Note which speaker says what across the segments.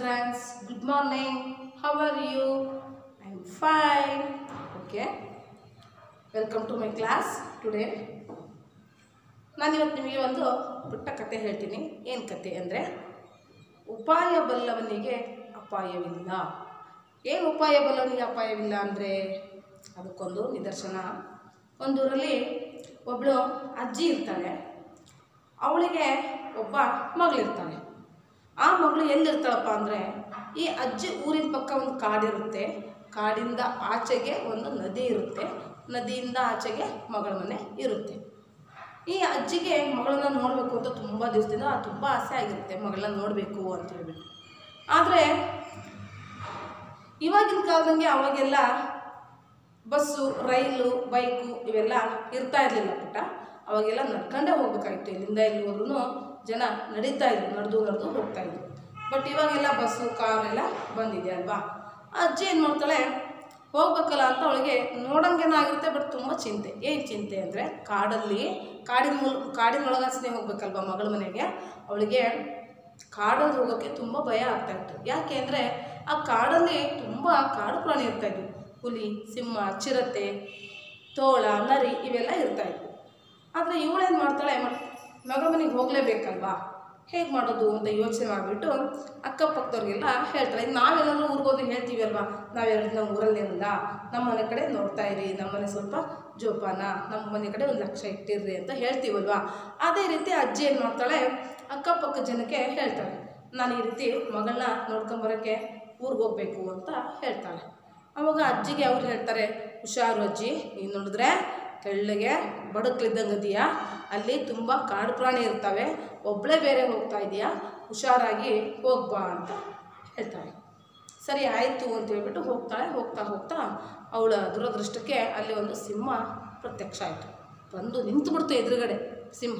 Speaker 1: children. Good morning. How are you? I'm fine. Okay. Welcome to my class today ನಾನಿವತ್ತು ನಿಮಗೆ ಒಂದು ಪುಟ್ಟ ಕತೆ ಹೇಳ್ತೀನಿ ಏನು ಕತೆ ಅಂದರೆ ಉಪಾಯ ಬಲ್ಲವನಿಗೆ ಅಪಾಯವಿಲ್ಲ ಏನು ಉಪಾಯ ಬಲ್ಲವನಿಗೆ ಅಪಾಯವಿಲ್ಲ ಅಂದರೆ ಅದಕ್ಕೊಂದು ನಿದರ್ಶನ ಒಂದೂರಲ್ಲಿ ಒಬ್ಬಳು ಅಜ್ಜಿ ಇರ್ತಾಳೆ ಅವಳಿಗೆ ಒಬ್ಬ ಮಗಳಿರ್ತಾಳೆ ಆ ಮಗಳು ಎಲ್ಲಿರ್ತಾಳಪ್ಪ ಅಂದರೆ ಈ ಅಜ್ಜಿ ಊರಿನ ಪಕ್ಕ ಒಂದು ಕಾಡಿರುತ್ತೆ ಕಾಡಿಂದ ಆಚೆಗೆ ಒಂದು ನದಿ ಇರುತ್ತೆ ನದಿಯಿಂದ ಆಚೆಗೆ ಮಗಳ ಮನೆ ಇರುತ್ತೆ ಈ ಅಜ್ಜಿಗೆ ಮಗಳನ್ನ ನೋಡಬೇಕು ಅಂತ ತುಂಬ ದಿವಸದಿಂದ ತುಂಬ ಆಸೆ ಆಗಿರುತ್ತೆ ಮಗಳನ್ನ ನೋಡಬೇಕು ಅಂತ ಹೇಳ್ಬಿಟ್ಟು ಆದರೆ ಇವಾಗಿನ ಕಾಲದಂಗೆ ಅವಾಗೆಲ್ಲ ಬಸ್ಸು ರೈಲು ಬೈಕು ಇವೆಲ್ಲ ಇರ್ತಾ ಇರಲಿಲ್ಲ ಪುಟ್ಟ ಅವಾಗೆಲ್ಲ ನಡ್ಕೊಂಡೇ ಹೋಗ್ಬೇಕಾಗಿತ್ತು ಇಲ್ಲಿಂದ ಎಲ್ಲಿ ಹೋದ್ರೂ ಜನ ನಡೀತಾ ಇದ್ರು ನಡೆದು ನಡೆದು ಹೋಗ್ತಾ ಇದ್ರು ಬಟ್ ಇವಾಗೆಲ್ಲ ಬಸ್ಸು ಕಾರ್ ಎಲ್ಲ ಬಂದಿದೆ ಅಲ್ವಾ ಆ ಅಜ್ಜಿ ಏನು ಮಾಡ್ತಾಳೆ ಹೋಗ್ಬೇಕಲ್ಲ ಅಂತ ಅವಳಿಗೆ ನೋಡಂಗೇನಾಗಿರುತ್ತೆ ಬಟ್ ತುಂಬ ಚಿಂತೆ ಏನು ಚಿಂತೆ ಅಂದರೆ ಕಾಡಲ್ಲಿ ಕಾಡಿನ ಮೂಲ ಕಾಡಿನ ಒಳಗಾಸನೆ ಹೋಗ್ಬೇಕಲ್ವಾ ಮಗಳ ಮನೆಗೆ ಅವಳಿಗೆ ಕಾಡಲ್ಲಿ ಹೋಗೋಕ್ಕೆ ತುಂಬ ಭಯ ಆಗ್ತಾ ಇತ್ತು ಯಾಕೆ ಅಂದರೆ ಆ ಕಾಡಲ್ಲಿ ತುಂಬ ಕಾಡು ಪ್ರಾಣಿ ಇರ್ತಾ ಇದ್ವು ಹುಲಿ ಸಿಂಹ ಚಿರತೆ ತೋಳ ನರಿ ಇವೆಲ್ಲ ಇರ್ತಾ ಇದ್ವು ಆದರೆ ಇವಳೇನು ಮಾಡ್ತಾಳೆ ಮಗಳ ಮನೆಗೆ ಹೋಗಲೇಬೇಕಲ್ವಾ ಹೇಗೆ ಮಾಡೋದು ಅಂತ ಯೋಚನೆ ಮಾಡಿಬಿಟ್ಟು ಅಕ್ಕಪಕ್ಕದವ್ರಿಗೆಲ್ಲ ಹೇಳ್ತಾಳೆ ಈಗ ನಾವೆಲ್ಲರೂ ಊರಿಗೋದ್ರೆ ಹೇಳ್ತೀವಿ ಅಲ್ವಾ ನಾವೆರಡು ನಮ್ಮ ಊರಲ್ಲಿರಲ್ಲ ನಮ್ಮ ಮನೆ ಕಡೆ ನೋಡ್ತಾ ಇರಿ ನಮ್ಮ ಮನೆ ಸ್ವಲ್ಪ ಜೋಪಾನ ನಮ್ಮ ಮನೆ ಕಡೆ ಒಂದು ಲಕ್ಷ ಇಟ್ಟಿರ್ರಿ ಅಂತ ಹೇಳ್ತೀವಲ್ವಾ ಅದೇ ರೀತಿ ಅಜ್ಜಿ ಏನು ಮಾಡ್ತಾಳೆ ಅಕ್ಕಪಕ್ಕ ಜನಕ್ಕೆ ಹೇಳ್ತಾಳೆ ನಾನು ಈ ರೀತಿ ಮಗಳನ್ನ ನೋಡ್ಕೊಂಬರೋಕ್ಕೆ ಊರಿಗೆ ಹೋಗ್ಬೇಕು ಅಂತ ಹೇಳ್ತಾಳೆ ಅವಾಗ ಅಜ್ಜಿಗೆ ಅವ್ರು ಹೇಳ್ತಾರೆ ಹುಷಾರು ಅಜ್ಜಿ ನೀನು ನೋಡಿದ್ರೆ ತೆಳ್ಳಗೆ ಬಡಕ್ಲಿದ್ದಂಗೆ ಇದೆಯಾ ಅಲ್ಲಿ ತುಂಬ ಕಾಡು ಪ್ರಾಣಿ ಇರ್ತವೆ ಒಬ್ಬಳೇ ಬೇರೆ ಹೋಗ್ತಾ ಇದೆಯಾ ಹುಷಾರಾಗಿ ಹೋಗ್ಬಾ ಅಂತ ಹೇಳ್ತಾಳೆ ಸರಿ ಆಯಿತು ಅಂತ ಹೇಳ್ಬಿಟ್ಟು ಹೋಗ್ತಾಳೆ ಹೋಗ್ತಾ ಹೋಗ್ತಾ ಅವಳ ದುರದೃಷ್ಟಕ್ಕೆ ಅಲ್ಲಿ ಒಂದು ಸಿಂಹ ಪ್ರತ್ಯಕ್ಷ ಆಯಿತು ಬಂದು ನಿಂತುಬಿಡ್ತು ಎದುರುಗಡೆ ಸಿಂಹ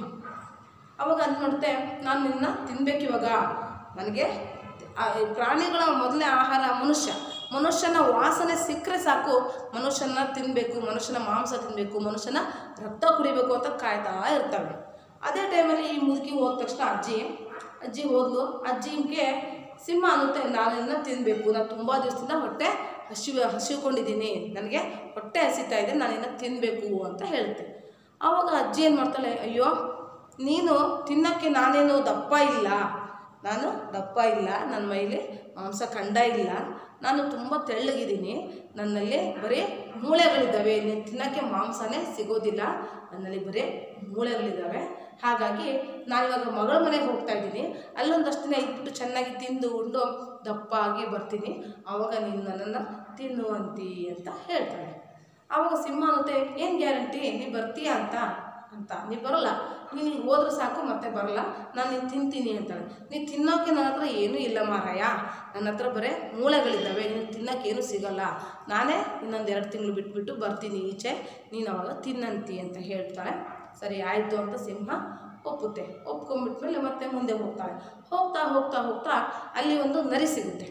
Speaker 1: ಅವಾಗ ಅಂದ್ ನೋಡುತ್ತೆ ನಾನು ನಿನ್ನ ತಿನ್ಬೇಕು ಇವಾಗ ನನಗೆ ಆ ಈ ಪ್ರಾಣಿಗಳ ಮೊದಲನೇ ಆಹಾರ ಮನುಷ್ಯ ಮನುಷ್ಯನ ವಾಸನೆ ಸಿಕ್ಕರೆ ಸಾಕು ಮನುಷ್ಯನ ತಿನ್ನಬೇಕು ಮನುಷ್ಯನ ಮಾಂಸ ತಿನ್ನಬೇಕು ಮನುಷ್ಯನ ರಕ್ತ ಕುಡಿಬೇಕು ಅಂತ ಕಾಯ್ತಾ ಇರ್ತವೆ ಅದೇ ಟೈಮಲ್ಲಿ ಈ ಮುದುಕಿ ಹೋದ ತಕ್ಷಣ ಅಜ್ಜಿ ಅಜ್ಜಿ ಹೋದ್ಲು ಅಜ್ಜಿಗೆ ಸಿಂಹ ಅನ್ನುತ್ತೆ ನಾನಿನ್ನ ತಿನ್ನಬೇಕು ನಾನು ತುಂಬ ದಿವಸದಿಂದ ಹೊಟ್ಟೆ ಹಸಿವು ಹಸಿವುಕೊಂಡಿದ್ದೀನಿ ನನಗೆ ಹೊಟ್ಟೆ ಹಸಿತಾ ಇದೆ ನಾನಿನ್ನ ತಿನ್ನಬೇಕು ಅಂತ ಹೇಳುತ್ತೆ ಆವಾಗ ಅಜ್ಜಿ ಏನು ಮಾಡ್ತಾಳೆ ಅಯ್ಯೋ ನೀನು ತಿನ್ನೋಕ್ಕೆ ನಾನೇನು ದಪ್ಪ ಇಲ್ಲ ನಾನು ದಪ್ಪ ಇಲ್ಲ ನನ್ನ ಮೈಲಿ ಮಾಂಸ ಖಂಡ ಇಲ್ಲ ನಾನು ತುಂಬ ತೆಳ್ಳಗಿದ್ದೀನಿ ನನ್ನಲ್ಲಿ ಬರೀ ಮೂಳೆಗಳಿದ್ದಾವೆ ನೀನು ತಿನ್ನೋಕ್ಕೆ ಮಾಂಸನೇ ಸಿಗೋದಿಲ್ಲ ನನ್ನಲ್ಲಿ ಬರೀ ಮೂಳೆಗಳಿದ್ದಾವೆ ಹಾಗಾಗಿ ನಾನಿವಾಗ ಮಗಳ ಮನೆಗೆ ಹೋಗ್ತಾ ಇದ್ದೀನಿ ಅಲ್ಲೊಂದಷ್ಟು ದಿನ ಇದ್ಬಿಟ್ಟು ಚೆನ್ನಾಗಿ ತಿಂದು ಉಂಡು ದಪ್ಪ ಆಗಿ ಬರ್ತೀನಿ ಆವಾಗ ನೀನು ನನ್ನನ್ನು ತಿನ್ನುವಂತಿ ಅಂತ ಹೇಳ್ತಾಳೆ ಆವಾಗ ಸಿಂಹ ಅನ್ನುತ್ತೆ ಏನು ಗ್ಯಾರಂಟಿ ನೀನು ಬರ್ತೀಯಾ ಅಂತ ಅಂತ ನೀನು ಬರೋಲ್ಲ ನೀನು ಈಗ ಹೋದ್ರೆ ಸಾಕು ಮತ್ತೆ ಬರಲ್ಲ ನಾನು ನೀನು ತಿಂತೀನಿ ಅಂತಾಳೆ ನೀನು ತಿನ್ನೋಕೆ ನನ್ನ ಹತ್ರ ಏನೂ ಇಲ್ಲ ಮಾರಾಯ ನನ್ನ ಹತ್ರ ಬರೀ ಮೂಳೆಗಳಿದ್ದಾವೆ ನೀನು ತಿನ್ನೋಕೆ ಏನೂ ಸಿಗಲ್ಲ ನಾನೇ ಇನ್ನೊಂದು ಎರಡು ತಿಂಗಳು ಬಿಟ್ಬಿಟ್ಟು ಬರ್ತೀನಿ ಈಚೆ ನೀನು ಅವಾಗ ತಿನ್ನಂತಿ ಅಂತ ಹೇಳ್ತಾಳೆ ಸರಿ ಆಯಿತು ಅಂತ ಸಿಂಹ ಒಪ್ಪುತ್ತೆ ಒಪ್ಕೊಂಡ್ಬಿಟ್ಮೇಲೆ ಮತ್ತೆ ಮುಂದೆ ಹೋಗ್ತಾಳೆ ಹೋಗ್ತಾ ಹೋಗ್ತಾ ಹೋಗ್ತಾ ಅಲ್ಲಿ ಒಂದು ನರಿ ಸಿಗುತ್ತೆ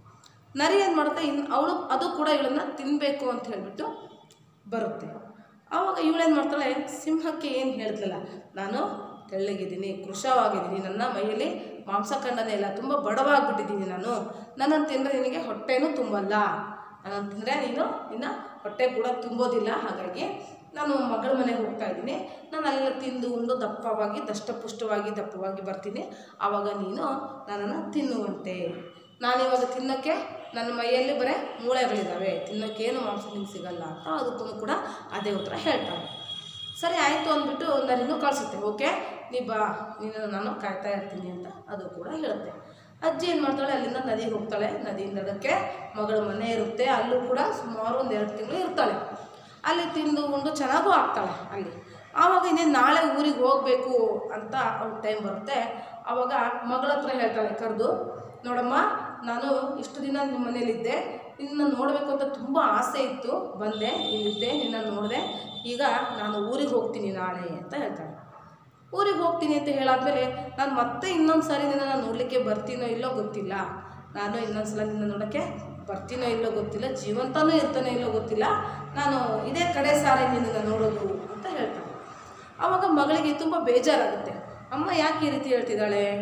Speaker 1: ನರಿ ಏನು ಮಾಡುತ್ತೆ ಇನ್ನು ಅವಳು ಅದು ಕೂಡ ಇವಳನ್ನು ತಿನ್ನಬೇಕು ಅಂತ ಹೇಳಿಬಿಟ್ಟು ಬರುತ್ತೆ ಆವಾಗ ಇವಳೇನು ಮಾಡ್ತಾಳೆ ಸಿಂಹಕ್ಕೆ ಏನು ಹೇಳ್ತಿಲ್ಲ ನಾನು ತೆಳ್ಳಗಿದ್ದೀನಿ ಕೃಶವಾಗಿದ್ದೀನಿ ನನ್ನ ಮೈಯಲ್ಲಿ ಮಾಂಸಖಂಡನೇ ಇಲ್ಲ ತುಂಬ ಬಡವಾಗಿಬಿಟ್ಟಿದ್ದೀನಿ ನಾನು ನನ್ನನ್ನು ತಿಂದರೆ ನಿನಗೆ ಹೊಟ್ಟೆನೂ ತುಂಬಲ್ಲ ನನ್ನನ್ನು ತಿಂದರೆ ನೀನು ನಿನ್ನ ಹೊಟ್ಟೆ ಕೂಡ ತುಂಬೋದಿಲ್ಲ ಹಾಗಾಗಿ ನಾನು ಮಗಳ ಮನೆಗೆ ಹೋಗ್ತಾ ಇದ್ದೀನಿ ನಾನು ಅಲ್ಲೆಲ್ಲ ತಿಂದು ಉಂಡು ದಪ್ಪವಾಗಿ ದಷ್ಟಪುಷ್ಟವಾಗಿ ದಪ್ಪವಾಗಿ ಬರ್ತೀನಿ ಆವಾಗ ನೀನು ನನ್ನನ್ನು ತಿನ್ನುವಂತೆ ನಾನಿವಾಗ ತಿನ್ನೋಕ್ಕೆ ನನ್ನ ಮೈಯಲ್ಲಿ ಬರೀ ಮೂಳೆಗಳಿದ್ದಾವೆ ತಿನ್ನೋಕ್ಕೇನು ಮಾಂಸ ನಿಂಗೆ ಸಿಗಲ್ಲ ಅಂತ ಅದಕ್ಕೂ ಕೂಡ ಅದೇ ಉತ್ತರ ಹೇಳ್ತಾಳೆ ಸರಿ ಆಯಿತು ಅಂದ್ಬಿಟ್ಟು ನನ್ನನ್ನು ಕಳಿಸುತ್ತೆ ಓಕೆ ನೀ ಬಾ ನೀನು ನಾನು ಕಾಯ್ತಾ ಇರ್ತೀನಿ ಅಂತ ಅದು ಕೂಡ ಹೇಳುತ್ತೆ ಅಜ್ಜಿ ಏನು ಮಾಡ್ತಾಳೆ ಅಲ್ಲಿಂದ ನದಿಗೆ ಹೋಗ್ತಾಳೆ ನದಿಯಿಂದ ಅದಕ್ಕೆ ಮಗಳ ಮನೆ ಇರುತ್ತೆ ಅಲ್ಲೂ ಕೂಡ ಸುಮಾರು ಒಂದು ಎರಡು ತಿಂಗಳು ಇರ್ತಾಳೆ ಅಲ್ಲಿ ತಿಂದು ಉಂಡು ಚೆನ್ನಾಗೂ ಆಗ್ತಾಳೆ ಅಲ್ಲಿ ಆವಾಗ ಇನ್ನೇನು ನಾಳೆ ಊರಿಗೆ ಹೋಗಬೇಕು ಅಂತ ಅವ್ರ ಟೈಮ್ ಬರುತ್ತೆ ಆವಾಗ ಮಗಳ ಹತ್ರ ಹೇಳ್ತಾಳೆ ಕರೆದು ನೋಡಮ್ಮ ನಾನು ಇಷ್ಟು ದಿನ ನಿಮ್ಮ ಮನೇಲಿದ್ದೆ ನಿನ್ನ ನೋಡಬೇಕು ಅಂತ ತುಂಬ ಆಸೆ ಇತ್ತು ಬಂದೆ ಇಲ್ಲಿದ್ದೆ ನಿನ್ನ ನೋಡಿದೆ ಈಗ ನಾನು ಊರಿಗೆ ಹೋಗ್ತೀನಿ ನಾಳೆ ಅಂತ ಹೇಳ್ತಾಳೆ ಊರಿಗೆ ಹೋಗ್ತೀನಿ ಅಂತ ಹೇಳಾದ್ಮೇಲೆ ನಾನು ಮತ್ತೆ ಇನ್ನೊಂದು ಸಾರಿ ನಿನ್ನ ನೋಡಲಿಕ್ಕೆ ಬರ್ತೀನೋ ಇಲ್ಲೋ ಗೊತ್ತಿಲ್ಲ ನಾನು ಇನ್ನೊಂದು ಸಲ ನಿನ್ನ ನೋಡೋಕ್ಕೆ ಬರ್ತೀನೋ ಇಲ್ಲೋ ಗೊತ್ತಿಲ್ಲ ಜೀವಂತನೂ ಇರ್ತಾನೋ ಇಲ್ಲೋ ಗೊತ್ತಿಲ್ಲ ನಾನು ಇದೇ ಕಡೆ ಸಾರಿ ನಿನ್ನನ್ನು ನೋಡೋದು ಅಂತ ಹೇಳ್ತಾಳೆ ಆವಾಗ ಮಗಳಿಗೆ ತುಂಬ ಬೇಜಾರಾಗುತ್ತೆ ಅಮ್ಮ ಯಾಕೆ ಈ ರೀತಿ ಹೇಳ್ತಿದ್ದಾಳೆ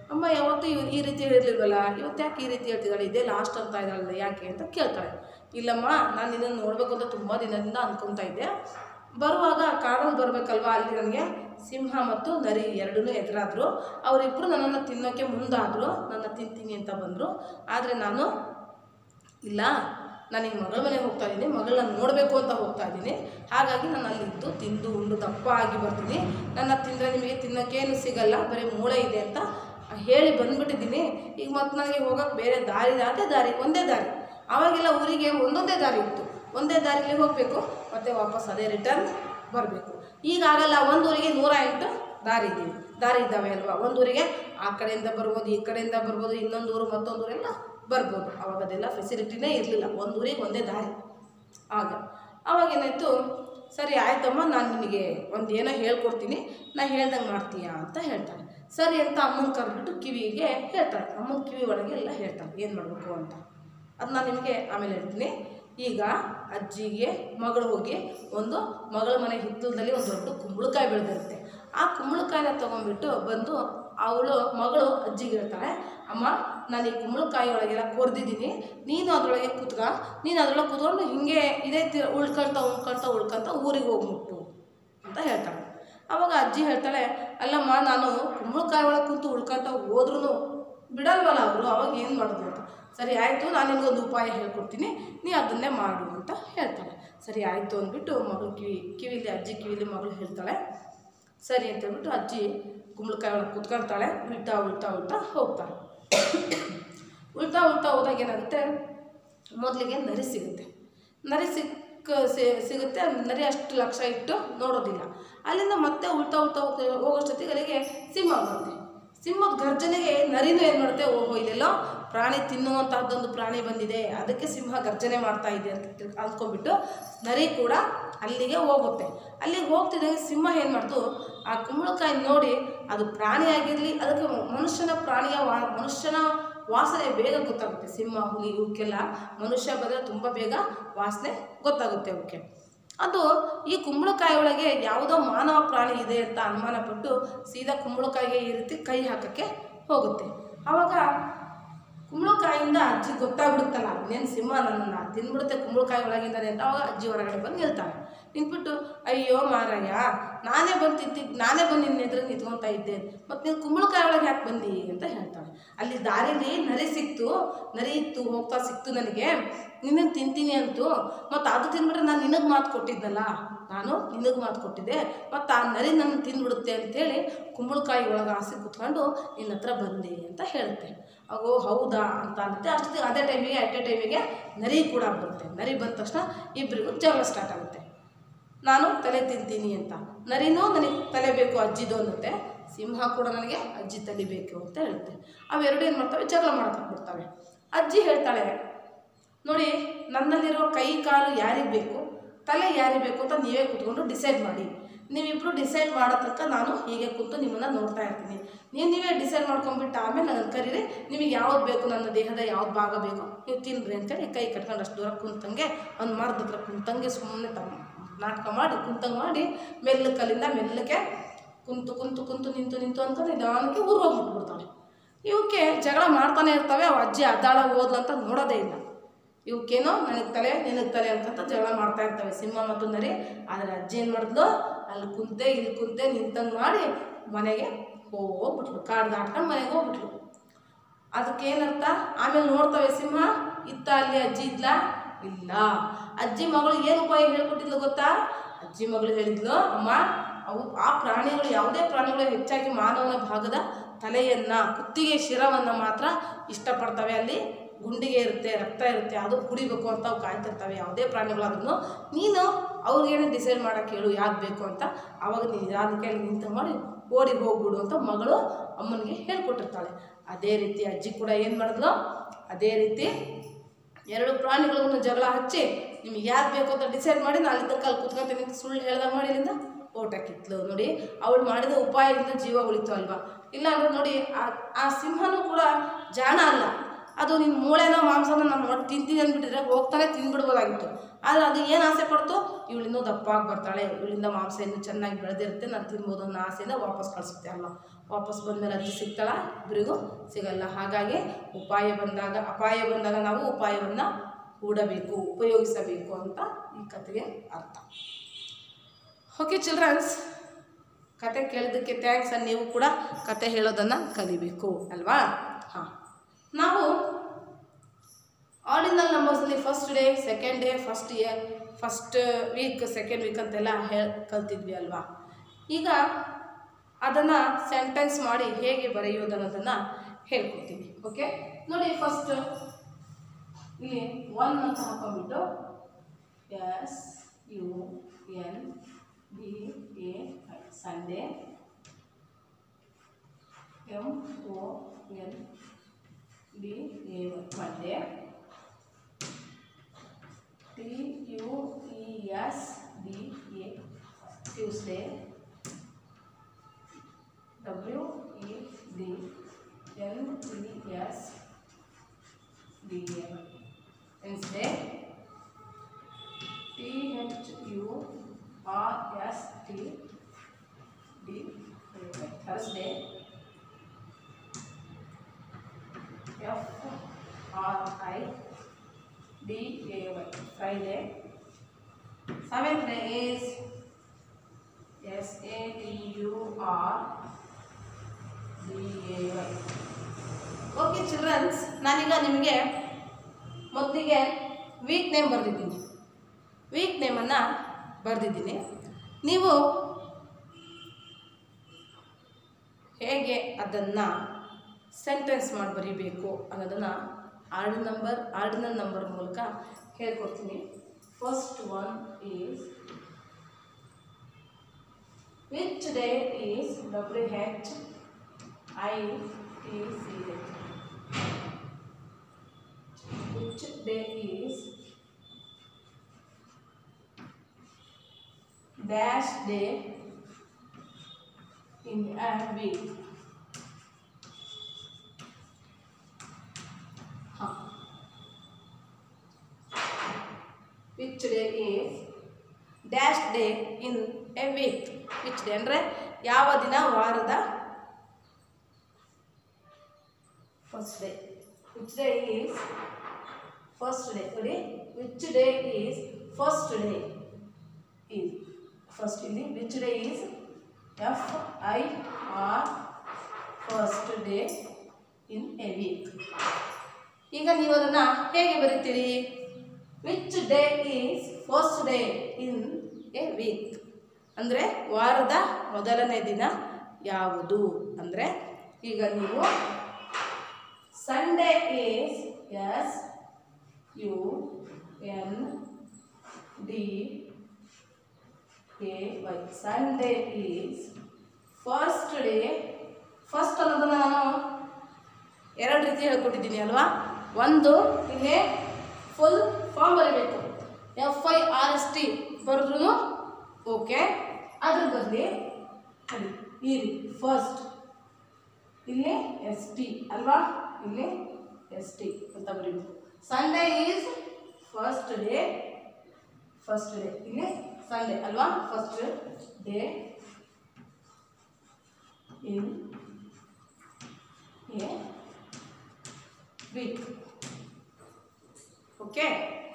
Speaker 1: ಅಮ್ಮ ಯಾವತ್ತೂ ಇವ್ ಈ ರೀತಿ ಹೇಳಿರ್ಲಿಲ್ವಲ್ಲ ಇವತ್ತು ಯಾಕೆ ಈ ರೀತಿ ಹೇಳ್ತಿದ್ದಾಳೆ ಇದೇ ಲಾಸ್ಟ್ ಅಂತ ಇದ್ದಾಳಲ್ಲ ಯಾಕೆ ಅಂತ ಕೇಳ್ತಾಳೆ ಇಲ್ಲಮ್ಮ ನಾನು ಇದನ್ನು ನೋಡಬೇಕು ಅಂತ ತುಂಬ ದಿನದಿಂದ ಅಂದ್ಕೊತಾ ಇದ್ದೆ ಬರುವಾಗ ಕಾರಲ್ಲಿ ಬರಬೇಕಲ್ವಾ ಅಲ್ಲಿ ನನಗೆ ಸಿಂಹ ಮತ್ತು ನರಿ ಎರಡೂ ಎದುರಾದರು ಅವರಿಬ್ಬರು ನನ್ನನ್ನು ತಿನ್ನೋಕ್ಕೆ ಮುಂದಾದರು ನನ್ನ ತಿಂತೀನಿ ಅಂತ ಬಂದರು ಆದರೆ ನಾನು ಇಲ್ಲ ನಾನೀಗ ಮಗಳ ಮನೆಗೆ ಹೋಗ್ತಾ ಇದ್ದೀನಿ ಮಗಳನ್ನ ನೋಡಬೇಕು ಅಂತ ಹೋಗ್ತಾ ಇದ್ದೀನಿ ಹಾಗಾಗಿ ನಾನು ಅಲ್ಲಿದ್ದು ತಿಂದು ಉಂಡು ದಪ್ಪ ಆಗಿ ಬರ್ತೀನಿ ನನ್ನ ತಿಂದರೆ ನಿಮಗೆ ತಿನ್ನೋಕ್ಕೇನು ಸಿಗಲ್ಲ ಬರೀ ಮೂಳೆ ಇದೆ ಅಂತ ಹೇಳಿ ಬಂದ್ಬಿಟ್ಟಿದ್ದೀನಿ ಈಗ ಮತ್ತೆ ನನಗೆ ಹೋಗೋಕ್ಕೆ ಬೇರೆ ದಾರಿ ಇಲ್ಲ, ಅದೇ ದಾರಿ ಒಂದೇ ದಾರಿ ಆವಾಗೆಲ್ಲ ಊರಿಗೆ ಒಂದೊಂದೇ ದಾರಿ ಇತ್ತು ಒಂದೇ ದಾರಿಲಿ ಹೋಗಬೇಕು ಮತ್ತು ವಾಪಸ್ ಅದೇ ರಿಟರ್ನ್ ಬರಬೇಕು ಈಗ ಆಗಲ್ಲ ಒಂದು ಊರಿಗೆ ನೂರ ಎಂಟು ದಾರಿ ಇದ್ದೀವಿ ದಾರಿ ಇದ್ದಾವೆ ಅಲ್ವಾ ಒಂದು ಊರಿಗೆ ಆ ಕಡೆಯಿಂದ ಬರ್ಬೋದು ಈ ಕಡೆಯಿಂದ ಬರ್ಬೋದು ಇನ್ನೊಂದು ಊರು ಮತ್ತೊಂದು ಊರೆಲ್ಲ ಬರ್ಬೋದು ಅವಾಗ ಅದೆಲ್ಲ ಫೆಸಿಲಿಟಿನೇ ಇರಲಿಲ್ಲ ಒಂದು ಊರಿಗೆ ಒಂದೇ ದಾರಿ ಆಗ ಅವಾಗ ಏನಾಯಿತು ಸರಿ ಆಯ್ತಮ್ಮ ನಾನು ನಿನಗೆ ಒಂದು ಏನೋ ಹೇಳ್ಕೊಡ್ತೀನಿ ನಾ ಹೇಳ್ದಂಗೆ ಮಾಡ್ತೀಯಾ ಅಂತ ಹೇಳ್ತಾಳೆ ಸರಿ ಅಂತ ಅಮ್ಮನ ಕರೆದ್ಬಿಟ್ಟು ಕಿವಿಗೆ ಹೇಳ್ತಾಳೆ ಅಮ್ಮನ ಕಿವಿ ಒಳಗೆ ಎಲ್ಲ ಹೇಳ್ತಾಳೆ ಏನು ಮಾಡಬೇಕು ಅಂತ ಅದು ನಾನು ನಿಮಗೆ ಆಮೇಲೆ ಹೇಳ್ತೀನಿ ಈಗ ಅಜ್ಜಿಗೆ ಮಗಳು ಹೋಗಿ ಒಂದು ಮಗಳ ಮನೆ ಹಿತ್ತಲದಲ್ಲಿ ಒಂದು ದೊಡ್ಡ ಕುಂಬಳಕಾಯಿ ಬೆಳೆದಿರುತ್ತೆ ಆ ಕುಂಬಳಕಾಯಿನ ತೊಗೊಂಡ್ಬಿಟ್ಟು ಬಂದು ಅವಳು ಮಗಳು ಅಜ್ಜಿಗೆ ಹೇಳ್ತಾಳೆ ಅಮ್ಮ ನಾನು ಈ ಕುಂಬಳಕಾಯಿ ಒಳಗೆಲ್ಲ ಕೊರ್ದಿದ್ದೀನಿ ನೀನು ಅದರೊಳಗೆ ಕೂತ್ಕ ನೀನು ಅದರೊಳಗೆ ಕೂತ್ಕೊಂಡು ಹಿಂಗೆ ಇದೇ ತಿ ಉಳ್ಕೊಳ್ತ ಉಳ್ಕೊಳ್ತ ಉಳ್ಕೊಳ್ತ ಊರಿಗೆ ಹೋಗ್ಬಿಟ್ಟು ಅಂತ ಹೇಳ್ತಾಳೆ ಅವಾಗ ಅಜ್ಜಿ ಹೇಳ್ತಾಳೆ ಅಲ್ಲಮ್ಮ ನಾನು ಕುಂಬಳಕಾಯಿ ಒಳಗೆ ಕೂತು ಉಳ್ಕೊಳ್ತ ಹೋದ್ರೂ ಬಿಡಲ್ವಲ್ಲ ಅವರು ಅವಾಗ ಏನು ಮಾಡೋದು ಅಂತ ಸರಿ ಆಯಿತು ನಾನು ನಿನಗೊಂದು ಉಪಾಯ ಹೇಳ್ಕೊಡ್ತೀನಿ ನೀ ಅದನ್ನೇ ಮಾಡು ಅಂತ ಹೇಳ್ತಾಳೆ ಸರಿ ಆಯಿತು ಅಂದ್ಬಿಟ್ಟು ಮಗಳು ಕಿವಿ ಕಿವಿಲಿ ಅಜ್ಜಿ ಕಿವಿಲಿ ಮಗಳು ಹೇಳ್ತಾಳೆ ಸರಿ ಅಂತ ಹೇಳ್ಬಿಟ್ಟು ಅಜ್ಜಿ ಕುಂಬಳಕಾಯಿ ಒಳಗೆ ಕುತ್ಕೊಳ್ತಾಳೆ ಉಲ್ಟಾ ಉಲ್ಟಾ ಉಲ್ಟಾ ಹೋಗ್ತಾಳೆ ಉಲ್ಟಾ ಉಲ್ಟಾ ಹೋದಾಗ ಏನಾಗುತ್ತೆ ಮೊದಲಿಗೆ ನರಿ ಸಿಗುತ್ತೆ ನರಿ ಸಿಕ್ಕ ಸಿ- ಸಿಗುತ್ತೆ ನರಿ ಅಷ್ಟು ಲಕ್ಷ ಇಟ್ಟು ನೋಡೋದಿಲ್ಲ ಅಲ್ಲಿಂದ ಮತ್ತೆ ಉಲ್ಟಾ ಉಲ್ಟಾ ಹೋಗ್ತಾ ಹೋಗೋಷ್ಟೊತ್ತಿಗೆ ಅಲ್ಲಿಗೆ ಸಿಂಹ ಬರುತ್ತೆ ಸಿಂಹದ ಗರ್ಜನೆಗೆ ನರಿನೂ ಏನು ಮಾಡುತ್ತೆ ಓಹೋ ಇಲ್ಲೆಲ್ಲೋ ಪ್ರಾಣಿ ತಿನ್ನುವಂತಹದ್ದೊಂದು ಪ್ರಾಣಿ ಬಂದಿದೆ ಅದಕ್ಕೆ ಸಿಂಹ ಗರ್ಜನೆ ಮಾಡ್ತಾ ಇದೆ ಅಂತ ತಿಳ್- ಅಂದ್ಕೊಂಡ್ಬಿಟ್ಟು ನರಿ ಕೂಡ ಅಲ್ಲಿಗೆ ಹೋಗುತ್ತೆ ಅಲ್ಲಿಗೆ ಹೋಗ್ತಿದ್ದಂಗೆ ಸಿಂಹ ಏನು ಮಾಡ್ತು ಆ ಕುಂಬಳಕಾಯಿ ನೋಡಿ ಅದು ಪ್ರಾಣಿಯಾಗಿರಲಿ ಅದಕ್ಕೆ ಮನುಷ್ಯನ ಪ್ರಾಣಿಯ ವಾ ಮನುಷ್ಯನ ವಾಸನೆ ಬೇಗ ಗೊತ್ತಾಗುತ್ತೆ ಸಿಂಹ ಹುಲಿ ಇವಕ್ಕೆಲ್ಲ ಮನುಷ್ಯ ಬಂದರೆ ತುಂಬ ಬೇಗ ವಾಸನೆ ಗೊತ್ತಾಗುತ್ತೆ ಅವಕ್ಕೆ ಅದು ಈ ಕುಂಬಳಕಾಯಿ ಒಳಗೆ ಯಾವುದೋ ಮಾನವ ಪ್ರಾಣಿ ಇದೆ ಅಂತ ಅನುಮಾನ ಪಟ್ಟು ಸೀದಾ ಕುಂಬಳಕಾಯಿಗೆ ಈ ರೀತಿ ಕೈ ಹಾಕಕ್ಕೆ ಹೋಗುತ್ತೆ ಆವಾಗ ಕುಂಬಳಕಾಯಿಂದ ಅಜ್ಜಿ ಗೊತ್ತಾಗ್ಬಿಡುತ್ತಲ್ಲ ಇನ್ನೇನು ಸಿಂಹ ನನ್ನನ್ನು ತಿಂದ್ಬಿಡುತ್ತೆ ಕುಂಬಳಕಾಯಿ ಒಳಗಿಂದಾನೆ ಅಂತ ಅವಾಗ ಅಜ್ಜಿ ಹೊರಗಡೆ ಬಂದು ನಿಲ್ತಾಳೆ ನಿಂತ್ಬಿಟ್ಟು ಅಯ್ಯೋ ಮಾರಾಯ ನಾನೇ ಬಂದು ತಿಂತಿದ್ದು ನಾನೇ ಬಂದು ನಿನ್ನ ಎದುರು ನಿಂತ್ಕೊತಾ ಇದ್ದೆ ಮತ್ತು ನೀನು ಕುಂಬಳಕಾಯಿ ಒಳಗೆ ಯಾಕೆ ಬಂದಿ ಅಂತ ಹೇಳ್ತಾಳೆ ಅಲ್ಲಿ ದಾರಿಲಿ ನರಿ ಸಿಕ್ತು ನರಿ ಇತ್ತು ಹೋಗ್ತಾ ಸಿಕ್ತು ನನಗೆ ನಿನ್ನನ್ನು ತಿಂತೀನಿ ಅಂತು ಮತ್ತು ಅದು ತಿಂದ್ಬಿಟ್ರೆ ನಾನು ನಿನಗೆ ಮಾತು ಕೊಟ್ಟಿದ್ದಲ್ಲ ನಾನು ನಿನಗೆ ಮಾತು ಕೊಟ್ಟಿದ್ದೆ ಮತ್ತು ಆ ನರಿ ನನ್ನ ತಿಂದ್ಬಿಡುತ್ತೆ ಅಂತೇಳಿ ಕುಂಬಳಕಾಯಿ ಒಳಗೆ ಆಸೆ ಕುತ್ಕೊಂಡು ನಿನ್ನ ಹತ್ರ ಬಂದೆ ಅಂತ ಹೇಳುತ್ತೆ ಅಗೋ ಹೌದಾ ಅಂತ ಅನ್ನುತ್ತೆ ಅಷ್ಟೊತ್ತಿಗೆ ಅದೇ ಟೈಮಿಗೆ ಅಟ್ ಎ ಟೈಮಿಗೆ ನರಿ ಕೂಡ ಬರುತ್ತೆ ನರಿ ಬಂದ ತಕ್ಷಣ ಇಬ್ಬರಿಗೂ ಜಗಳ ಸ್ಟಾರ್ಟ್ ಆಗುತ್ತೆ ನಾನು ತಲೆ ತಿಂತೀನಿ ಅಂತ ನರಿನೂ ನನಗೆ ತಲೆ ಬೇಕು ಅಜ್ಜಿದು ಅನ್ನುತ್ತೆ ಸಿಂಹ ಕೂಡ ನನಗೆ ಅಜ್ಜಿ ತಲೆ ಬೇಕು ಅಂತ ಹೇಳುತ್ತೆ ಅವೆರಡು ಏನು ಮಾಡ್ತವೆ ಜಗಳ ಮಾಡ್ಕೊಂಡ್ಬಿಡ್ತವೆ ಅಜ್ಜಿ ಹೇಳ್ತಾಳೆ ನೋಡಿ ನನ್ನಲ್ಲಿರೋ ಕೈ ಕಾಲು ಯಾರಿಗೆ ಬೇಕು ತಲೆ ಯಾರಿಗೆ ಬೇಕು ಅಂತ ನೀವೇ ಕೂತ್ಕೊಂಡು ಡಿಸೈಡ್ ಮಾಡಿ ನೀವಿಬ್ಬರು ಡಿಸೈಡ್ ಮಾಡೋ ತನಕ ನಾನು ಹೀಗೆ ಕೂತು ನಿಮ್ಮನ್ನು ನೋಡ್ತಾ ಇರ್ತೀನಿ ನೀವು ನೀವೇ ಡಿಸೈಡ್ ಮಾಡ್ಕೊಂಡ್ಬಿಟ್ಟು ಆಮೇಲೆ ನನ್ನ ಕರೀರಿ ನಿಮಗೆ ಯಾವ್ದು ಬೇಕು ನನ್ನ ದೇಹದ ಯಾವ್ದು ಭಾಗ ಬೇಕು ನೀವು ತಿನ್ನಿರಿ ಅಂತೇಳಿ ಕೈ ಕಟ್ಕೊಂಡು ಅಷ್ಟು ದೂರ ಕುಂತಂಗೆ ಒಂದು ಮರದ ಹತ್ರ ಕುಂತಂಗೆ ಸುಮ್ಮನೆ ತಮ್ಮ ನಾಟಕ ಮಾಡಿ ಕುಂತಂಗೆ ಮಾಡಿ ಮೆಲ್ಲ ಕಲ್ಲಿಂದ ಮೆಲ್ಲಕ್ಕೆ ಕುಂತು ಕುಂತು ಕುಂತು ನಿಂತು ನಿಂತು ಅನ್ಕೊಂಡು ನಿಧಾನಕ್ಕೆ ಊರು ಹೋಗ್ಬಿಟ್ಬಿಡ್ತಾಳೆ ಇವಕ್ಕೆ ಜಗಳ ಮಾಡ್ತಾನೆ ಇರ್ತವೆ ಅವ ಅಜ್ಜಿ ಅದ್ದಾಳ ಓದ್ಲಂತ ನೋಡೋದೇ ಇಲ್ಲ ಇವಕ್ಕೇನೋ ನನಗೆ ತಲೆ ನಿನಗೆ ತಲೆ ಅನ್ಕೊಂತ ಜಗಳ ಮಾಡ್ತಾ ಇರ್ತವೆ ಸಿಂಹ ಮತ್ತು ನರಿ ಆದರೆ ಅಜ್ಜಿ ಏನು ಮಾಡಿದ್ಲು ಅಲ್ಲಿ ಕುಂತೆ ಇಲ್ಲಿ ಕುಂತೆ ನಿಂತಂಗೆ ಮಾಡಿ ಮನೆಗೆ ಹೋಗ್ಬಿಟ್ಲು ಕಾಡು ದಾಟ್ಕೊಂಡು ಮನೆಗೆ ಹೋಗ್ಬಿಟ್ಲು ಅದಕ್ಕೇನರ್ಥ ಆಮೇಲೆ ನೋಡ್ತವೆ ಸಿಂಹ ಇತ್ತ ಅಲ್ಲಿ ಅಜ್ಜಿ ಇದ್ಲ ಇಲ್ಲ ಅಜ್ಜಿ ಮಗಳು ಏನು ಉಪಾಯ ಹೇಳ್ಕೊಟ್ಟಿದ್ಲು ಗೊತ್ತಾ ಅಜ್ಜಿ ಮಗಳು ಹೇಳಿದ್ಲು ಅಮ್ಮ ಅವು ಆ ಪ್ರಾಣಿಗಳು ಯಾವುದೇ ಪ್ರಾಣಿಗಳು ಹೆಚ್ಚಾಗಿ ಮಾನವನ ಭಾಗದ ತಲೆಯನ್ನ ಕುತ್ತಿಗೆ ಶಿರವನ್ನು ಮಾತ್ರ ಇಷ್ಟಪಡ್ತವೆ ಅಲ್ಲಿ ಗುಂಡಿಗೆ ಇರುತ್ತೆ ರಕ್ತ ಇರುತ್ತೆ ಅದು ಕುಡಿಬೇಕು ಅಂತ ಅವು ಕಾಯ್ತಿರ್ತವೆ ಯಾವುದೇ ಪ್ರಾಣಿಗಳಾದ್ರೂ ನೀನು ಅವ್ರಿಗೇನೆ ಡಿಸೈಡ್ ಮಾಡೋಕೆ ಹೇಳು ಯಾವ್ದು ಬೇಕು ಅಂತ ಅವಾಗ ನೀನು ನಿಧಾನಕ್ಕೆ ಅಲ್ಲಿ ನಿಂತು ಮಾಡಿ ಓಡಿ ಹೋಗ್ಬಿಡು ಅಂತ ಮಗಳು ಅಮ್ಮನಿಗೆ ಹೇಳ್ಕೊಟ್ಟಿರ್ತಾಳೆ ಅದೇ ರೀತಿ ಅಜ್ಜಿ ಕೂಡ ಏನು ಮಾಡಿದ್ಲು ಅದೇ ರೀತಿ ಎರಡು ಪ್ರಾಣಿಗಳನ್ನು ಜಗಳ ಹಚ್ಚಿ ನಿಮ್ಗೆ ಯಾರು ಬೇಕು ಅಂತ ಡಿಸೈಡ್ ಮಾಡಿ ನಾನು ಅಲ್ಲಿದ್ದ ಕಾಲು ಕುತ್ಕೊಂತೀನಿ ಅಂತ ಸುಳ್ಳು ಹೇಳ್ದಂಗೆ ಮಾಡಿ ಇಲ್ಲಿಂದ ಓಟ ಕಿತ್ಲು ನೋಡಿ ಅವಳು ಮಾಡಿದ ಉಪಾಯದಿಂದ ಜೀವ ಉಳಿತು ಅಲ್ವಾ ಇಲ್ಲ ಅಂದ್ರೆ ನೋಡಿ ಆ- ಆ ಸಿಂಹನೂ ಕೂಡ ಜಾಣ ಅಲ್ಲ ಅದು ನಿನ್ನ ಮೂಳೆನೋ ಮಾಂಸನೋ ನಾನು ಒಟ್ಟು ತಿಂತೀನಿ ಅಂದ್ಬಿಟ್ಟಿದ್ರೆ ಹೋಗ್ತಾನೆ ತಿಂದ್ಬಿಡ್ಬೋದಾಗಿತ್ತು ಆದರೆ ಅದು ಏನು ಆಸೆ ಪಡ್ತು ಇವಳಿನ್ನೂ ದಪ್ಪ ಆಗಿ ಬರ್ತಾಳೆ ಇವಳಿಂದ ಮಾಂಸ ಇನ್ನೂ ಚೆನ್ನಾಗಿ ಬೆಳೆದಿರುತ್ತೆ ನಾನು ತಿನ್ಬೋದು ಅನ್ನೋ ಆಸೆಯಿಂದ ವಾಪಸ್ ಕಳಿಸುತ್ತೆ ಅಲ್ಲ ವಾಪಸ್ ಬಂದಮೇಲೆ ಅಜ್ಜಿ ಸಿಗ್ತಾಳ ಇಬ್ಬರಿಗೂ ಸಿಗಲ್ಲ ಹಾಗಾಗಿ ಉಪಾಯ ಬಂದಾಗ ಅಪಾಯ ಬಂದಾಗ ನಾವು ಉಪಾಯವನ್ನು ಹೂಡಬೇಕು ಉಪಯೋಗಿಸಬೇಕು ಅಂತ ಈ ಕಥೆಗೆ ಅರ್ಥ ಓಕೆ ಚಿಲ್ಡ್ರನ್ಸ್ ಕತೆ ಕೇಳಿದ್ದಕ್ಕೆ ಥ್ಯಾಂಕ್ಸ್ ಅಂಡ್ ನೀವು ಕೂಡ ಕತೆ ಹೇಳೋದನ್ನು ಕಲಿಬೇಕು ಅಲ್ವಾ ಹಾಂ ನಾವು ಆರ್ಡಿನಲ್ ನಂಬರ್ಸಲ್ಲಿ first day second day first year first week second week ಅಂತೆಲ್ಲ ಹೇಳಿ ಕಲ್ತಿದ್ವಿ ಅಲ್ವಾ ಈಗ ಅದನ್ನು ಸೆಂಟೆನ್ಸ್ ಮಾಡಿ ಹೇಗೆ ಬರೆಯೋದು ಅನ್ನೋದನ್ನು ಹೇಳ್ಕೊಡ್ತೀನಿ ಓಕೆ ನೋಡಿ ಫಸ್ಟ್ ಇಲ್ಲಿ ಒನ್ ಅಂತ ಹಾಕೊಂಡ್ಬಿಟ್ಟು S U N D A Sunday M O N D A Monday T U E S D A Tuesday W E D N E S D A Wednesday T H U R S T D Thursday F R I D A Y Friday seventh day is S A T U R D A Y okay childrens ನಾನೀಗ ನಿಮಗೆ ಮೊದಲಿಗೆ week name ಬರೆದಿದ್ದೀನಿ week ನೇಮನ್ನು ಬರೆದಿದ್ದೀನಿ ನೀವು ಹೇಗೆ ಅದನ್ನು sentence ಮಾಡಿ ಬರೀಬೇಕು ಅನ್ನೋದನ್ನು ಆರ್ಡ್ ನಂಬರ್ ಆರ್ಡಿನಲ್ ನಂಬರ್ ಮೂಲಕ ಹೇಳ್ಕೊಡ್ತೀನಿ first one is which day is W H I T C H which day is dash day in a week. Huh. Which day is dash day in a week? Which day ಅಂದರೆ ಯಾವ ದಿನ ವಾರದ first day which day is first day ನೋಡಿ which day is first day is first ಇಲ್ಲಿ which day is F I R first day in a week ಈಗ ನೀವು ಅದನ್ನು ಹೇಗೆ ಬರೀತೀರಿ which day is first day in a week ಅಂದರೆ ವಾರದ ಮೊದಲನೇ ದಿನ ಯಾವುದು ಅಂದರೆ ಈಗ ನೀವು Sunday is S U N D A Y Sunday is first day first ಅನ್ನೋದನ್ನು ನಾನು ಎರಡು ರೀತಿ ಹೇಳ್ಕೊಟ್ಟಿದ್ದೀನಿ ಅಲ್ವಾ ಒಂದು ಇಲ್ಲಿ ಫುಲ್ ಫಾರ್ಮ್ ಬರೀಬೇಕು F I R S T ಬರೆದ್ರೂ ಓಕೆ ಅದ್ರ ಬದಲಿ ನೋಡಿ ಈ ರೀತಿ ಫಸ್ಟ್ ಇಲ್ಲಿ ಎಸ್ ಟಿ ಅಲ್ವಾ ಇಲ್ಲಿ ಎಸ್ ಟಿ ಅಂತ ಬರೀಬೇಕು Sunday is first day first day ಇಲ್ಲಿ ಸಂಡೇ ಅಲ್ವಾ first day in a week okay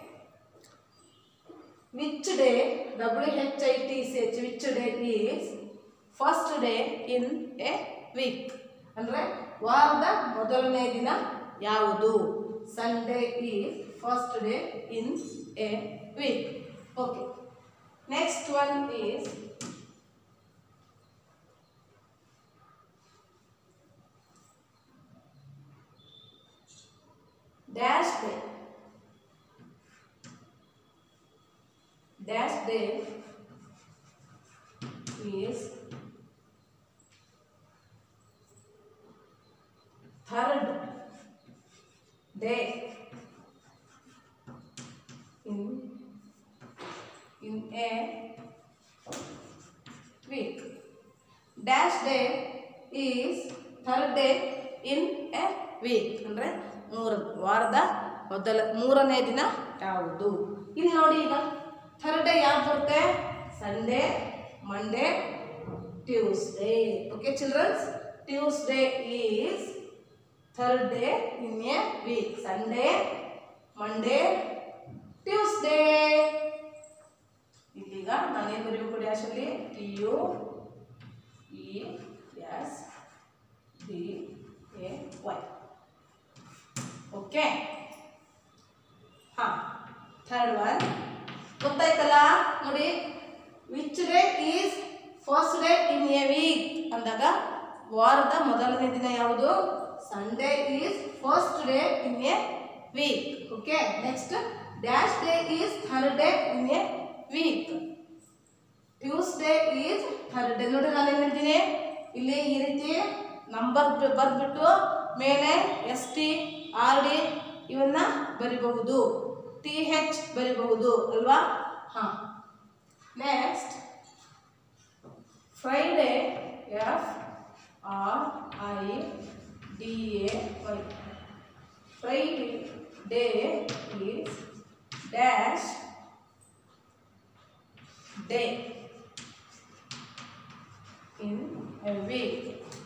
Speaker 1: which day W H I T C H which day is first day in a week ಅಂದರೆ ವಾರದ ಮೊದಲನೇ ದಿನ ಯಾವುದು Sunday is first day in a week okay next one is dash day dash day is third day in in a week dash day is third day in a week ಅಂದರೆ ಮೂರು ವಾರದ ಮೊದಲ ಮೂರನೇ ದಿನ ಯಾವುದು ಇಲ್ಲಿ ನೋಡಿ ಈಗ ಥರ್ಡ್ ಡೇ ಯಾವ್ದು ಬರುತ್ತೆ Sunday Monday Tuesday okay childrens Tuesday is third day in a week. Sunday, Monday, Tuesday. ಇಲ್ಲೀಗ ನಾನೇನು ಬರೀಬೇಕು ಡ್ಯಾಶಲ್ಲಿ T U E S D A Y okay ಹಾಂ ಥರ್ಡ್ ಒನ್ ಗೊತ್ತಾಯ್ತಲ್ಲ ನೋಡಿ which day is first day in a week ಅಂದಾಗ ವಾರದ ಮೊದಲನೇ ದಿನ ಯಾವುದು Sunday is first day in a week okay next dash day is third day in a week Tuesday is third day ನೋಡಿ ನಾನು ಏನು ಹೇಳ್ತೀನಿ ಇಲ್ಲಿ ಈ ರೀತಿ ನಂಬರ್ ಬರೆದ್ಬಿಟ್ಟು ಮೇಲೆ ಎಸ್ ಟಿ ಆರ್ ಡಿ ಇವನ್ನ ಬರಿಬಹುದು ಟಿ ಹೆಚ್ ಬರಿಬಹುದು ಅಲ್ವಾ ಹಾಂ next Friday F R I D A Y Friday day is dash day in a week.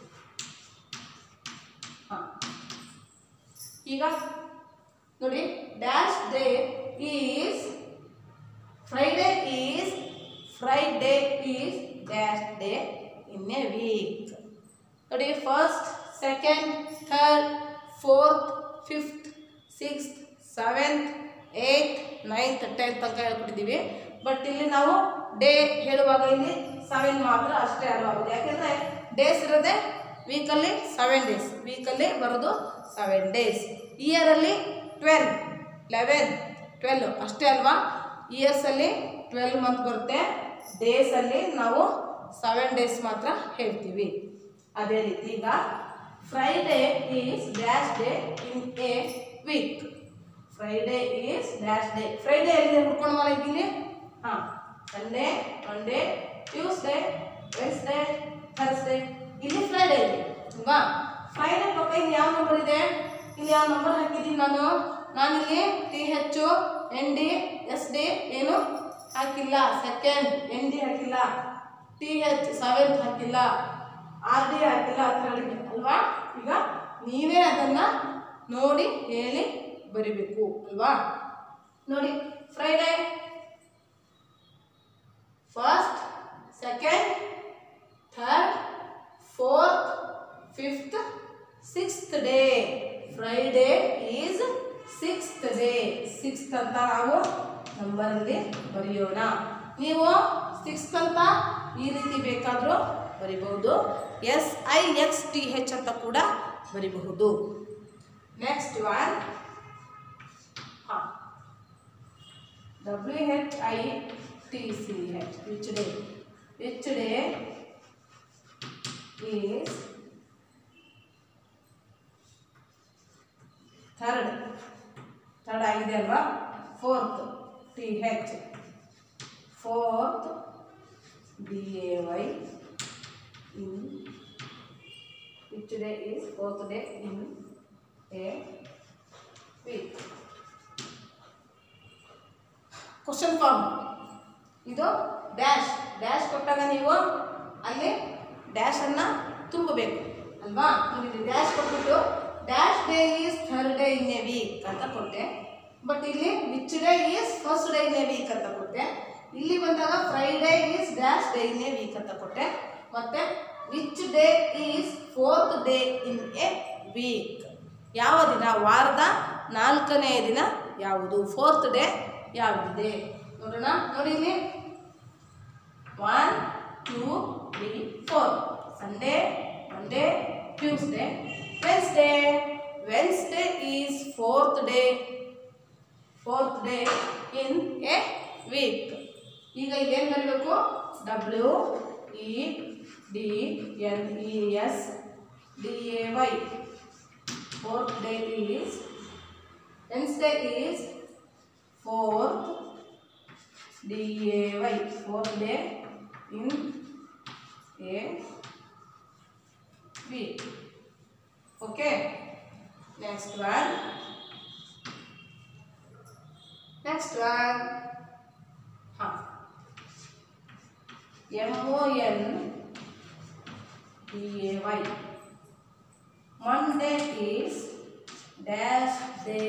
Speaker 1: ಹ. ಈಗ ನೋಡಿ dash day is Friday is Friday is dash day in a week ನೋಡಿ first second third fourth fifth sixth seventh eighth ninth tenth ತನಕ ಹೇಳ್ಕೊಟ್ಟಿದ್ದೀವಿ but ಇಲ್ಲಿ ನಾವು day ಹೇಳುವಾಗ ಇಲ್ಲಿ ಸೆವೆನ್ ಮಾತ್ರ ಅಷ್ಟೇ ಅಲ್ವಾಗುತ್ತೆ ಯಾಕೆಂದರೆ ಡೇಸ್ ಇರೋದೇ ವೀಕಲ್ಲಿ ಸೆವೆನ್ ಡೇಸ್ ವೀಕಲ್ಲಿ ಬರೋದು ಸೆವೆನ್ ಡೇಸ್ ಇಯರಲ್ಲಿ ಟ್ವೆಲ್ ಲೆವೆನ್ ಟ್ವೆಲ್ ಅಷ್ಟೇ ಅಲ್ವಾ ಇಯರ್ಸಲ್ಲಿ ಟ್ವೆಲ್ ಮಂತ್ ಬರುತ್ತೆ ಡೇಸಲ್ಲಿ ನಾವು ಸೆವೆನ್ ಡೇಸ್ ಮಾತ್ರ ಹೇಳ್ತೀವಿ ಅದೇ ರೀತಿ ಈಗ Friday is dash day in a week Friday is dash day Friday ಎಲ್ಲಿ ಹುಡ್ಕೊಂಡು ಮಲಗಿಲ್ಲಿ ಹಾಂ Sunday Monday Tuesday Wednesday Thursday ಇಲ್ಲಿ ಫ್ರೈಡೇ ಇದೆ ಅಲ್ವಾ ಫ್ರೈಡೇ ಪಕ್ಕ ಇಲ್ಲಿ ಯಾವ ನಂಬರ್ ಇದೆ ಇಲ್ಲಿ ಯಾವ ನಂಬರ್ ಹಾಕಿದ್ದೀನಿ ನಾನು ನಾನಿಲ್ಲಿ T H N D S D ಏನು ಹಾಕಿಲ್ಲ ಸೆಕೆಂಡ್ ಎನ್ ಡಿ ಹಾಕಿಲ್ಲ ಟಿ ಹೆಚ್ ಸೆವೆಂತ್ ಹಾಕಿಲ್ಲ ಆರ್ ಡಿ ಹಾಕಿಲ್ಲ ಅಂತ ಹೇಳಿದೆ ಅಲ್ವಾ ಈಗ ನೀವೇ ಅದನ್ನು ನೋಡಿ ಹೇಳಿ ಬರಿಬೇಕು ಅಲ್ವಾ ನೋಡಿ Friday first second third fourth fifth sixth day Friday is sixth day sixth ಅಂತ ನಾವು ನಂಬರಲ್ಲಿ ಬರೆಯೋಣ ನೀವು ಸಿಕ್ಸ್ತ್ ಅಂತ ಈ ರೀತಿ ಬೇಕಾದರೂ ಬರಿಬಹುದು S I X T H ಅಂತ ಕೂಡ ಬರಿಬಹುದು ನೆಕ್ಸ್ಟ್ ಒನ್ ಹಾಂ W H I T C H which day which day is third third ಆಗಿದೆ ಅಲ್ವಾ fourth T H fourth D A Y in which day is fourth day in a week question form ಇದು dash dash ಕೊಟ್ಟಾಗ ನೀವು ಅಲ್ಲಿ ಡ್ಯಾಶನ್ನು ತುಂಬಬೇಕು ಅಲ್ವಾ ನೋಡಿ ಡ್ಯಾಶ್ ಕೊಟ್ಬಿಟ್ಟು dash day is third day in a week ಅಂತ ಕೊಟ್ಟೆ ಬಟ್ ಇಲ್ಲಿ which day is first day in a week ಅಂತ ಕೊಟ್ಟೆ ಇಲ್ಲಿ ಬಂದಾಗ Friday is dash day in a week ಅಂತ ಕೊಟ್ಟೆ ಮತ್ತೆ which day is fourth day in a week ಯಾವ ದಿನ ವಾರದ ನಾಲ್ಕನೇ ದಿನ ಯಾವುದು ಫೋರ್ತ್ ಡೇ ಯಾವುದಿದೆ ನೋಡೋಣ ನೋಡಿ ಇಲ್ಲಿ one two three four Sunday Monday Tuesday Wednesday Wednesday is fourth day fourth day in a week ಈಗ ಇಲ್ಲೇನು ಬರಬೇಕು W E D N E S D A Y fourth day is Wednesday is fourth D A Y fourth day in a week okay next one next one ಹಾಂ M O N D A Y Monday is dash day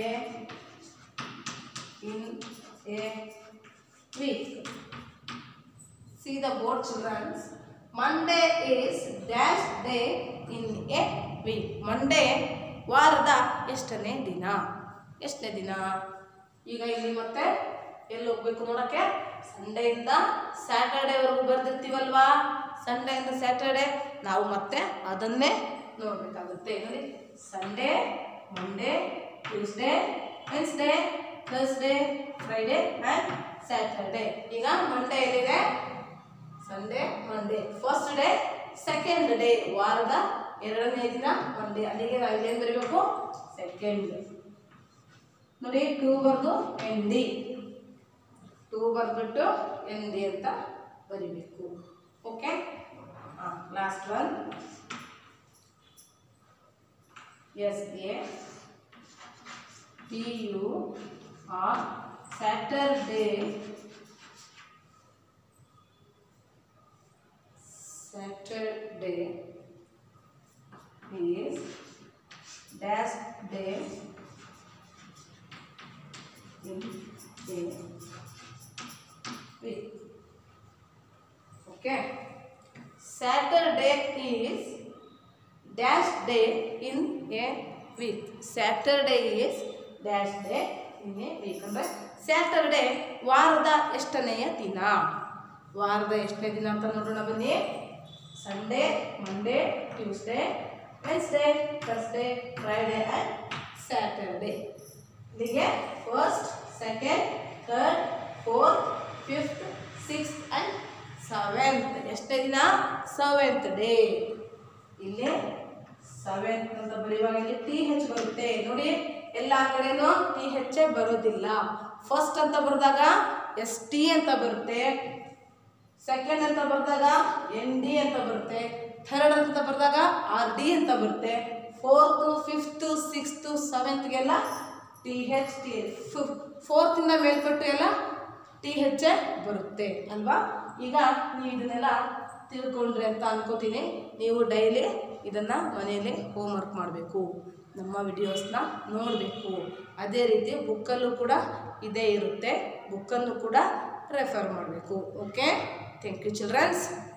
Speaker 1: in a week See the board children. Monday is dash day in a week. Monday ವಾರದ ಎಷ್ಟನೇ ದಿನ ಎಷ್ಟನೇ ದಿನ ಈಗ ಇಲ್ಲಿ ಮತ್ತೆ ಎಲ್ಲಿ ಹೋಗ್ಬೇಕು ನೋಡಕ್ಕೆ ಸಂಡೆಯಿಂದ ಸ್ಯಾಟರ್ಡೇವರೆಗೂ ಬರ್ದಿರ್ತೀವಲ್ವಾ ಸಂಡೆಯಿಂದ ಸ್ಯಾಟರ್ಡೆ ನಾವು ಮತ್ತೆ ಅದನ್ನೇ ನೋಡಬೇಕಾಗುತ್ತೆ ನೋಡಿ Sunday Monday Tuesday Wednesday Thursday Friday and Saturday ಈಗ ಮಂಡೇ ಎಲ್ಲಿದೆ Sunday Monday first day second day ವಾರದ ಎರಡನೇ ದಿನ ಮಂಡೇ ಅಲ್ಲಿಗೆ ನಾವು ಇಲ್ಲೇನು ಬರೀಬೇಕು ಸೆಕೆಂಡ್ ನೋಡಿ ಟೂ ಬರ್ದು ಎನ್ ಡಿ ಟೂ ಬರ್ಬಿಟ್ಟು ಎನ್ ಡಿ ಅಂತ ಬರಿಬೇಕು ಓಕೆ ಹಾಂ last one S A T U R Saturday Saturday is dash day in a week. Okay. Saturday is dash day in a week. Saturday is dash day in a week ಅಂದ್ರೆ Saturday ವಾರದ ಎಷ್ಟನೆಯ ದಿನ ವಾರದ ಎಷ್ಟನೇ ದಿನ ಅಂತ ನೋಡೋಣ ಬನ್ನಿ Sunday Monday Tuesday Wednesday Thursday Friday and Saturday ಇಲ್ಲಿಗೆ first second third fourth fifth sixth and seventh ಎಷ್ಟನೇ ದಿನ ಸೆವೆಂತ್ ಡೇ ಇಲ್ಲಿ ಸೆವೆಂತ್ ಅಂತ ಬರೆಯುವಾಗ ಇಲ್ಲಿ ಟಿ ಹೆಚ್ ಬರುತ್ತೆ ನೋಡಿ ಎಲ್ಲ ಕಡೆನೂ ಟಿ ಹೆಚ್ಚೇ ಬರೋದಿಲ್ಲ ಫಸ್ಟ್ ಅಂತ ಬರೆದಾಗ ಎಸ್ ಟಿ ಅಂತ ಬರುತ್ತೆ ಸೆಕೆಂಡ್ ಅಂತ ಬರೆದಾಗ ಎನ್ ಡಿ ಅಂತ ಬರುತ್ತೆ ಥರ್ಡ್ ಅಂತ ಬರೆದಾಗ ಆರ್ ಡಿ ಅಂತ ಬರುತ್ತೆ ಫೋರ್ತು ಫಿಫ್ತು ಸಿಕ್ಸ್ತು ಸೆವೆಂತ್ಗೆಲ್ಲ ಟಿ ಹೆಚ್ ಟಿ ಫೋರ್ತಿಂದ ಮೇಲ್ಪಟ್ಟು ಎಲ್ಲ ಟಿ ಹೆಚ್ಚೇ ಬರುತ್ತೆ ಅಲ್ವಾ ಈಗ ನೀವು ಇದನ್ನೆಲ್ಲ ತಿಳ್ಕೊಂಡ್ರಿ ಅಂತ ಅನ್ಕೋತೀನಿ ನೀವು ಡೈಲಿ ಇದನ್ನು ಮನೆಯಲ್ಲಿ ಹೋಮ್ವರ್ಕ್ ಮಾಡಬೇಕು ನಮ್ಮ ವಿಡಿಯೋಸ್ನ ನೋಡಬೇಕು ಅದೇ ರೀತಿ ಬುಕ್ಕಲ್ಲೂ ಕೂಡ ಇದೇ ಇರುತ್ತೆ ಬುಕ್ಕನ್ನು ಕೂಡ ರೆಫರ್ ಮಾಡಬೇಕು ಓಕೆ ಥ್ಯಾಂಕ್ ಯು ಚಿಲ್ಡ್ರನ್ಸ್